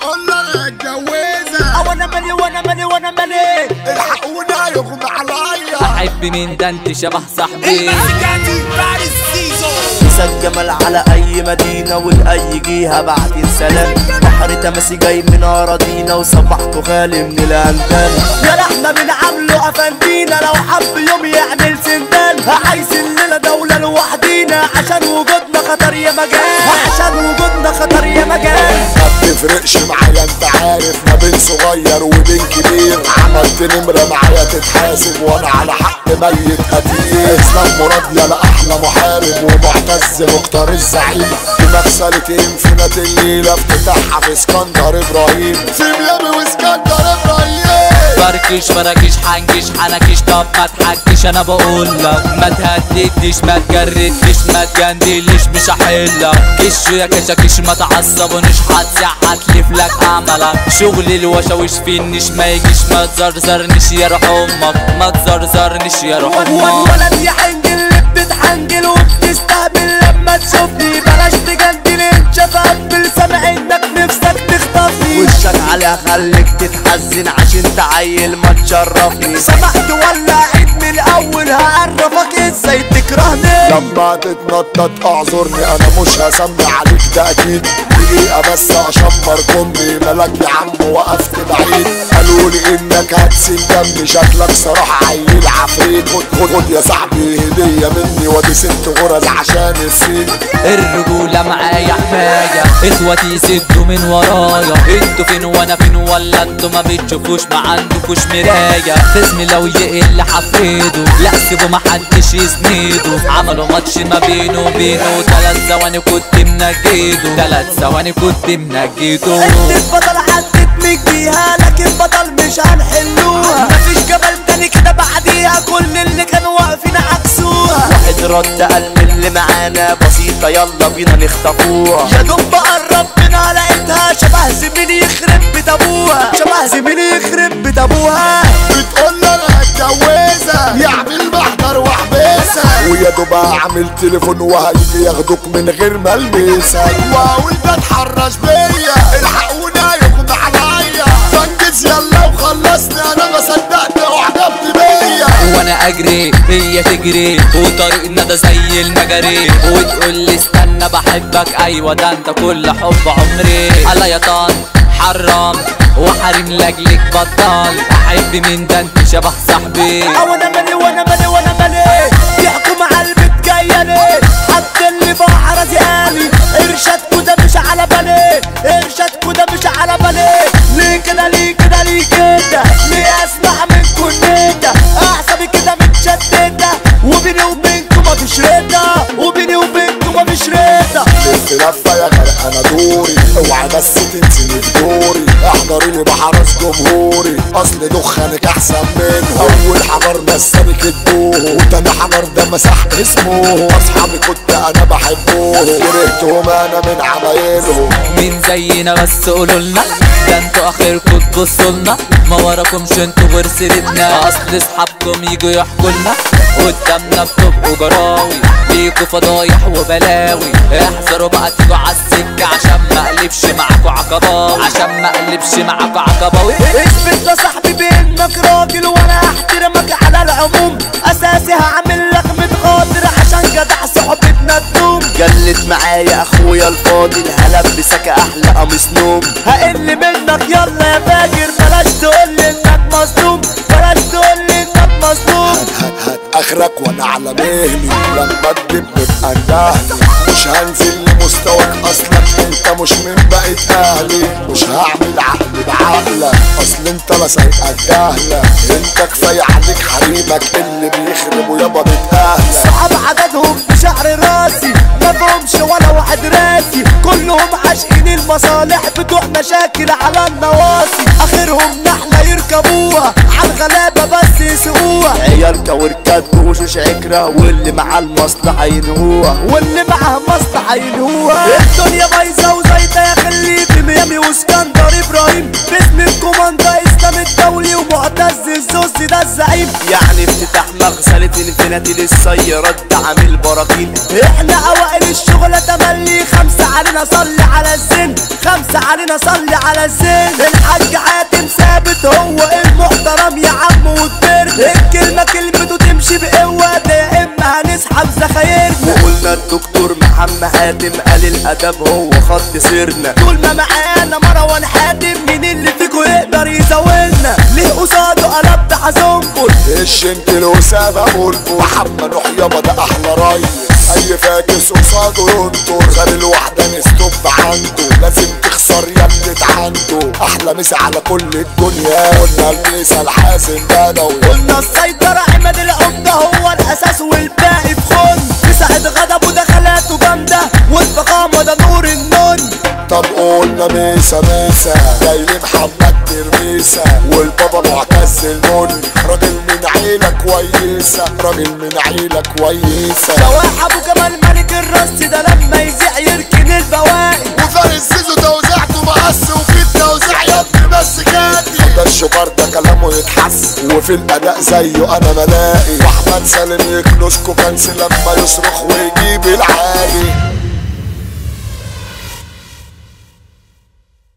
بتقول انا اتجوزها وانا مالي وانا مالي وانا مالي الحقونا يغمى عليا احب مين ده انت شبه صاحبي المسكاتي فارس سيزو مسك جمال على اي مدينة والاي جيها بعتين سلام بحر تماسي جاي من اراضينا وصبحته خالي من الاندال يا احنا بنعامله افندينا لو حب يوم يعمل سندان عايزين لنا دولة لوحدينا عشان وجودنا خطر يا مجال عشان وجودنا خطر يا مجال ما بتفرقش معايا انت عارف ما بين صغير وبين كبير عملت نمرة معايا تتحاسب وانا على حق ميت قتيل اسلام مراد يا احلى محارب ومعتز مختار الزعيم في مغسلة انفينات الليلة افتتاحها في اسكندر ابراهيم في ميامي واسكندر ابراهيم فركش فركش حنكش حنكش طب ما تحكش انا بقول لك ما تهددش ما تجردش ما تجندلش مش هحلك كش يا كشاكش ما تعصبنيش هتسع هتلف لك عملك شغل الوشاوش فينش ما يجيش ما تزرزرنيش يا روح امك ما تزرزرنيش يا روح امك ولد يا حنجل اللي بتتحنجل وبتستهبل لما تشوفني بلاش تجندل انت شفافل سامع انك نفسك تخطفني وشك عليها خليك تتحزن عشان تعيل ما تشرفني سمحت ولا عيد من الاول هعرفك ازاي تكرهني لما تتنطط اعذرني انا مش هسمي عليك ده اكيد دقيقة بس اشمر كمي مالك يا عم وقفت بعيد قالوا لي انك هتسيل دمي شكلك صراحة عيل عفريت خد خد خد يا صاحبي هدية مني وادي ست غرز عشان السين الرجولة معايا حماية اخواتي يسدوا من ورايا انتوا فين وانا فين ولا انتوا ما بتشوفوش ما عندكوش مراية خصمي لو يقل حفيده لا سيبوا ما حدش يسنده عملوا ماتش ما بينه وبينه تلات ثواني كنت منجيده تلات ثواني كنت منجيده انت البطل عدت مجيها لكن بطل مش هنحلوها مفيش جبل تاني كده بعديها كل اللي كانوا واقفين عكسوها واحد رد قال من اللي معانا بسيطة يلا بينا نخطفوها يا دوب قرب بينا لقيتها شبه زميلي يخرب بيت ابوها شبه زميلي يخرب بيت ابوها بتقول لي انا هتجوزها يعمل محضر واحبسها ويا دوب اعمل تليفون وهيجي ياخدوك من غير ما البسها واقول بتحرش بيا الحقونا يغمى عليا فانجز يلا وخلصني انا ما صدقت وعجبت بيا وانا اجري هي تجري وطريقنا ده زي المجاري وتقول لي استنى بحبك ايوه ده انت كل حب عمري الله يا طن حرام وحريم لاجلك بطل احب مين ده انت شبه صاحبي وانا مالي وانا مالي وانا مالي يحكم على البيت جايه ليه حد اللي بحر زياني ارشادكوا ده مش على بالي ارشادكوا ده مش على بالي ليه كده ليه كده ليه كده ليه اسمع منكم ندى اعصابي كده متشتته وبيني وبينكم مفيش رضا وبيني وبينكم مفيش رضا لف لفة يا غرق انا دوري اوعى بس تنسيني في دوري احضري لي بحرس جمهوري اصل دخانك احسن منه اول حجر مساني كدبوه وتاني حجر ده مسح اسمه اصحابي كنت انا بحبوه كرهتهم انا من عمايلهم مين زينا بس قولولنا ده انتوا اخركم تبصولنا ما وراكمش انتوا غير سيرتنا اصل اصحابكم يجوا يحكولنا قدامنا بتبقوا جراوي ليكوا فضايح وبلاوي احذروا بقى تيجوا عالسكة عشان ما اقلبش معاكوا عقباوي عشان ما اقلبش معاكوا عقباوي اثبت يا صاحبي بانك راجل وانا احترمك على العموم اساسي هعمل لك متخاطر عشان جدع صحبتنا تدوم جلت معايا اخويا الفاضل هلبسك احلى قميص نوم هقل منك يلا يا فاجر بلاش تقول لي انك مظلوم بلاش تقول لي انك مظلوم هات هات اخرك وانا على مهلي لما تجيب نبقى نهلي مش هنزل لمستواك اصلا انت مش من بقية اهلي مش هعمل عقل بعقلك اصل انت لا سايقك جهلة انت كفاية عليك حريمك اللي بيخربوا يابا بيت اهلك صحاب عددهم بشعر راسي ما فهمش ولا واحد راسي كلهم عاشقين المصالح بتوع مشاكل على النواصي اخرهم نحلة يركبوها عالغلابة بس يسوقوها عيال كوركات بوشوش عكرة واللي معاه المصلحة ينهوها واللي معاه مصلحة ينهوها الدنيا بايظة وزايدة يا خلي في ميامي واسكندر ابراهيم باسم الكوماندا اسلام الدولي ومعتز الزوزي ده الزعيم يعني افتتاح مغسلة الفيناتي للسيارات ده عامل براكين احنا اوائل الشغلة تملي خمسة علينا صلي على الزين خمسة علينا صلي على الزين الحاج حاتم ثابت هو المحترم يا عم وكبرنا الكلمة كلمته تمشي بقوة ده يا اما هنسحب زخايرنا وقلنا الدكتور محمد حاتم قال الادب هو خط سيرنا طول ما معانا مروان حاتم مين اللي فيكو يقدر يزاولنا ليه قصاده قلبت حزنبل الشنت الوسامة ملكو محمد نوح يابا ده احلى ريس اي فاكس قصاده ينطر غير الواحدة نستوب عنده لازم تخسر يا اللي عنده احلى مسا على كل الدنيا قلنا الميسا الحازم بدوي قلنا السيطرة عماد العمدة هو الأساس والباقي في خن مساعد غضبه دخلاته جامدة والفخامة ده نور النون طب قلنا ميسا ميسا جاي لي محمد ترميسة والبابا معتز المن راجل من عيلة كويسة راجل من عيلة كويسة شواح أبو كمال ملك الرص ده لما يزيع يركن البواقي وفارس زيزو توزيعته مقص وفي التوزيع يا ابني بس كاتي ده الشوكار ده كلامه يتحس وفي الاداء زيه انا ملاقي واحمد سالم يكنسكو كنس لما يصرخ ويجيب العالي